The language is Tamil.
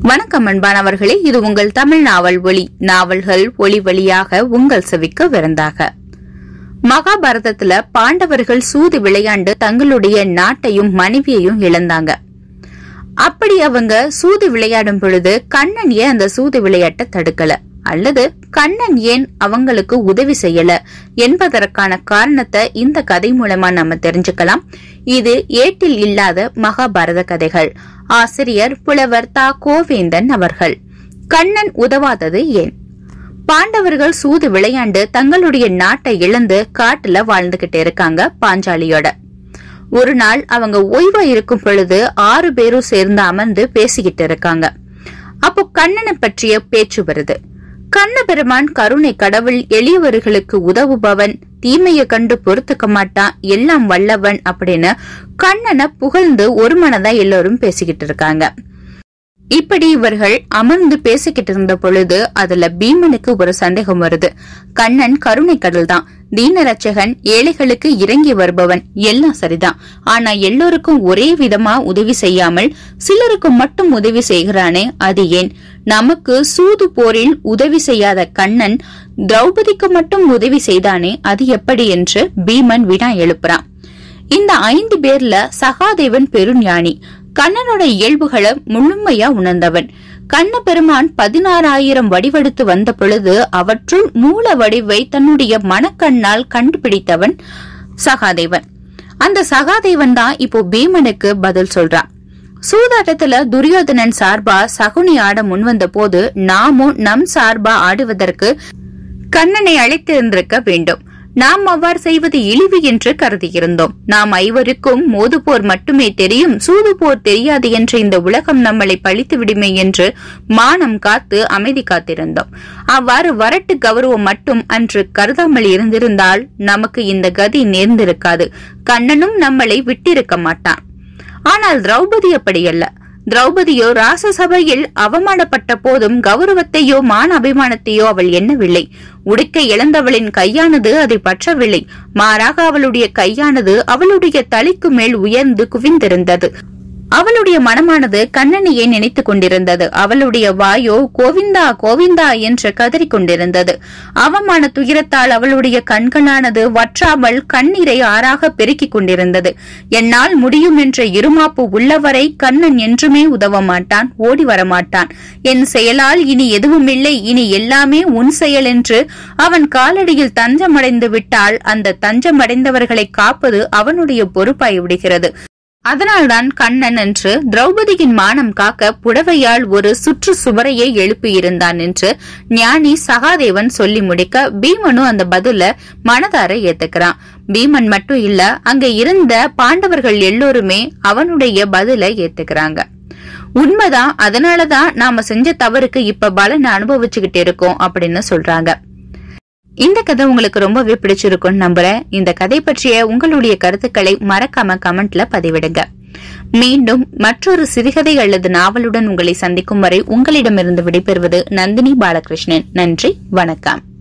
வணக்கம் அன்பானவர்களே இது உங்கள் தமிழ் நாவல் ஒளி நாவல்கள் ஒளி வழியாக உங்கள் செவிக்கு விருந்தாக மகாபாரதத்துல பாண்டவர்கள் சூது விளையாண்டு தங்களுடைய நாட்டையும் மனைவியையும் இழந்தாங்க அப்படி அவங்க சூது விளையாடும் பொழுது கண்ணன் ஏன் அந்த சூது விளையாட்டை தடுக்கல அல்லது கண்ணன் ஏன் அவங்களுக்கு உதவி செய்யல என்பதற்கான காரணத்தை இந்த கதை மூலமா நம்ம தெரிஞ்சுக்கலாம் இது ஏட்டில் இல்லாத மகாபாரத கதைகள் ஆசிரியர் புலவர் தா கோவேந்தன் அவர்கள் கண்ணன் உதவாதது ஏன் பாண்டவர்கள் சூது விளையாண்டு தங்களுடைய நாட்டை இழந்து காட்டுல வாழ்ந்துகிட்டு இருக்காங்க பாஞ்சாலியோட ஒரு நாள் அவங்க ஓய்வா இருக்கும் பொழுது ஆறு பேரும் சேர்ந்து அமர்ந்து பேசிக்கிட்டு இருக்காங்க அப்போ கண்ணனை பற்றிய பேச்சு வருது கண்ண பெருமான் கருணை கடவுள் எளியவர்களுக்கு உதவுபவன் தீமையை கண்டு பொறுத்துக்க மாட்டான் எல்லாம் வல்லவன் அப்படின்னு கண்ணனை புகழ்ந்து ஒரு மனதா எல்லோரும் பேசிக்கிட்டு இருக்காங்க இப்படி இவர்கள் அமர்ந்து பேசிக்கிட்டு இருந்த பொழுது அதுல பீமனுக்கு ஒரு சந்தேகம் வருது கண்ணன் கருணை கடல் தான் தீனரட்சகன் ஏழைகளுக்கு இறங்கி வருபவன் எல்லாம் சரிதான் ஆனா எல்லோருக்கும் ஒரே விதமா உதவி செய்யாமல் சிலருக்கு மட்டும் உதவி செய்கிறானே அது ஏன் நமக்கு சூது போரில் உதவி செய்யாத கண்ணன் திரௌபதிக்கு மட்டும் உதவி செய்தானே அது எப்படி என்று பீமன் வினா எழுப்புறான் இந்த ஐந்து பேர்ல சகாதேவன் பெருஞானி கண்ணனோட இயல்புகளை முழுமையா உணர்ந்தவன் கண்ண பெருமான் பதினாறாயிரம் வடிவெடுத்து வந்த பொழுது அவற்றுள் மூல வடிவை தன்னுடைய மனக்கண்ணால் கண்டுபிடித்தவன் சகாதேவன் அந்த சகாதேவன் தான் இப்போ பீமனுக்கு பதில் சொல்றான் சூதாட்டத்துல துரியோதனன் சார்பா சகுனி ஆட முன்வந்த போது நாமும் நம் சார்பா ஆடுவதற்கு கண்ணனை அழைத்திருந்திருக்க வேண்டும் நாம் அவ்வாறு செய்வது இழிவு என்று கருதியிருந்தோம் நாம் ஐவருக்கும் மோதுபோர் மட்டுமே தெரியும் சூதுபோர் தெரியாது என்ற இந்த உலகம் நம்மளை பழித்து விடுமே என்று மானம் காத்து அமைதி காத்திருந்தோம் அவ்வாறு வரட்டு கௌரவம் மட்டும் அன்று கருதாமல் இருந்திருந்தால் நமக்கு இந்த கதி நேர்ந்திருக்காது கண்ணனும் நம்மளை விட்டிருக்க மாட்டான் ஆனால் திரௌபதி அப்படியல்ல திரௌபதியோ ராசசபையில் அவமானப்பட்ட போதும் கௌரவத்தையோ மான அபிமானத்தையோ அவள் எண்ணவில்லை உடுக்க இழந்தவளின் கையானது அதை பற்றவில்லை மாறாக அவளுடைய கையானது அவளுடைய தலைக்கு மேல் உயர்ந்து குவிந்திருந்தது அவளுடைய மனமானது கண்ணனையே நினைத்துக் கொண்டிருந்தது அவளுடைய வாயோ கோவிந்தா கோவிந்தா என்று கதறிக் கொண்டிருந்தது அவமான துயரத்தால் அவளுடைய கண்களானது வற்றாமல் கண்ணீரை ஆறாக பெருக்கிக் கொண்டிருந்தது என்னால் முடியும் என்ற இருமாப்பு உள்ளவரை கண்ணன் என்றுமே உதவ மாட்டான் ஓடி வரமாட்டான் என் செயலால் இனி எதுவுமில்லை இனி எல்லாமே உன் செயல் என்று அவன் காலடியில் தஞ்சமடைந்து விட்டால் அந்த தஞ்சமடைந்தவர்களை காப்பது அவனுடைய பொறுப்பாய் விடுகிறது அதனால்தான் கண்ணன் என்று திரௌபதியின் மானம் காக்க புடவையால் ஒரு சுற்று சுவரையே எழுப்பியிருந்தான் என்று ஞானி சகாதேவன் சொல்லி முடிக்க பீமனும் அந்த பதில மனதார ஏத்துக்கிறான் பீமன் மட்டும் இல்ல அங்க இருந்த பாண்டவர்கள் எல்லோருமே அவனுடைய பதில ஏத்துக்கிறாங்க உண்மைதான் அதனாலதான் நாம செஞ்ச தவறுக்கு இப்ப பலனை அனுபவிச்சுக்கிட்டு இருக்கோம் அப்படின்னு சொல்றாங்க இந்த கதை உங்களுக்கு ரொம்பவே பிடிச்சிருக்கும்னு நம்புறேன் இந்த கதை பற்றிய உங்களுடைய கருத்துக்களை மறக்காம கமெண்ட்ல பதிவிடுங்க மீண்டும் மற்றொரு சிறுகதை அல்லது நாவலுடன் உங்களை சந்திக்கும் வரை உங்களிடமிருந்து விடைபெறுவது நந்தினி பாலகிருஷ்ணன் நன்றி வணக்கம்